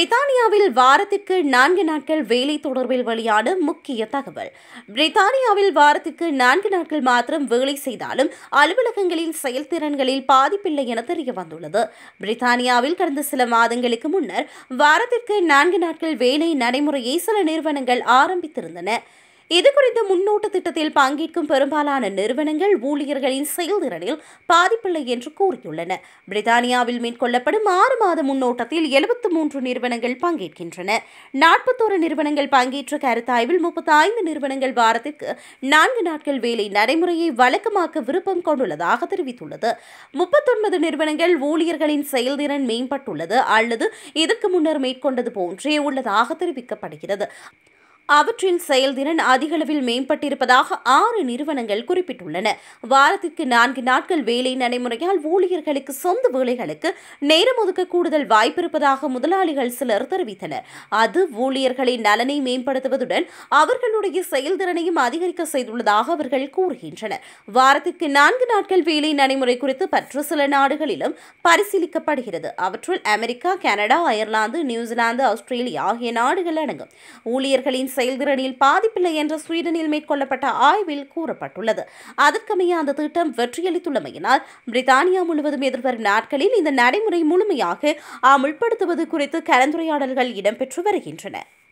பிரித்தானியாவில் வாரத்திற்கு நான்கு நாட்கள் வேலை தொடர்பில் வெளியான முக்கிய தகவல் பிரித்தானியாவில் வாரத்திற்கு நான்கு நாட்கள் மாத்திரம் வேலை செய்தாலும் அலுவலகங்களில் செயல்திறன்களில் பாதிப்பில்லை என தெரிய வந்துள்ளது பிரித்தானியாவில் கடந்த சில மாதங்களுக்கு முன்னர் வாரத்திற்கு நான்கு நாட்கள் வேலை நடைமுறையை சில நிறுவனங்கள் ஆரம்பித்திருந்தன இது குறித்த முன்னோட்ட திட்டத்தில் பங்கேற்கும் பெரும்பாலான நிறுவனங்கள் ஊழியர்களின் செயல்திறனில் பாதிப்பில்லை என்று கூறியுள்ளன பிரித்தானியாவில் மேற்கொள்ளப்படும் ஆறு மாத முன்னோட்டத்தில் எழுபத்து மூன்று நிறுவனங்கள் பங்கேற்கின்றன நாற்பத்தோரு நிறுவனங்கள் பங்கேற்ற கருத்தாய்வில் முப்பத்தி ஐந்து நிறுவனங்கள் வாரத்திற்கு நான்கு நாட்கள் வேலை நடைமுறையை வழக்கமாக்க விருப்பம் கொண்டுள்ளதாக தெரிவித்துள்ளது முப்பத்தொன்பது நிறுவனங்கள் ஊழியர்களின் செயல்திறன் மேம்பட்டுள்ளது அல்லது இதற்கு முன்னர் மேற்கொண்டது போன்றே உள்ளதாக தெரிவிக்கப்படுகிறது அவற்றின் செயல்திறன் அதிகளவில் மேம்பட்டிருப்பதாக ஆறு நிறுவனங்கள் குறிப்பிட்டுள்ளன வாரத்திற்கு நான்கு நாட்கள் வேலை நடைமுறையால் ஊழியர்களுக்கு சொந்த வேலைகளுக்கு நேரம் ஒதுக்க கூடுதல் வாய்ப்பிருப்பதாக முதலாளிகள் சிலர் தெரிவித்தனர் அது ஊழியர்களின் நலனை மேம்படுத்துவதுடன் அவர்களுடைய செயல்திறனையும் அதிகரிக்க செய்துள்ளதாக அவர்கள் கூறுகின்றனர் வாரத்திற்கு நான்கு நாட்கள் வேலை நடைமுறை குறித்து மற்ற சில நாடுகளிலும் பரிசீலிக்கப்படுகிறது அவற்றுள் America Canada Ireland New Zealand Australia ஆகிய நாடுகள் அடங்கும் ஊழியர்களின் செயல்திறனில் பாதிப்பில்லை என்ற ஸ்வீடனில் மேற்கொள்ளப்பட்ட ஆய்வில் கூறப்பட்டுள்ளது அதற்கமைய அந்த திட்டம் வெற்றியளித்துள்ளமையினால் பிரித்தானியா முழுவதும் எதிர்வரும் நாட்களில் இந்த நடைமுறை முழுமையாக அமுல்படுத்துவது குறித்து கலந்துரையாடல்கள் இடம்பெற்று வருகின்றன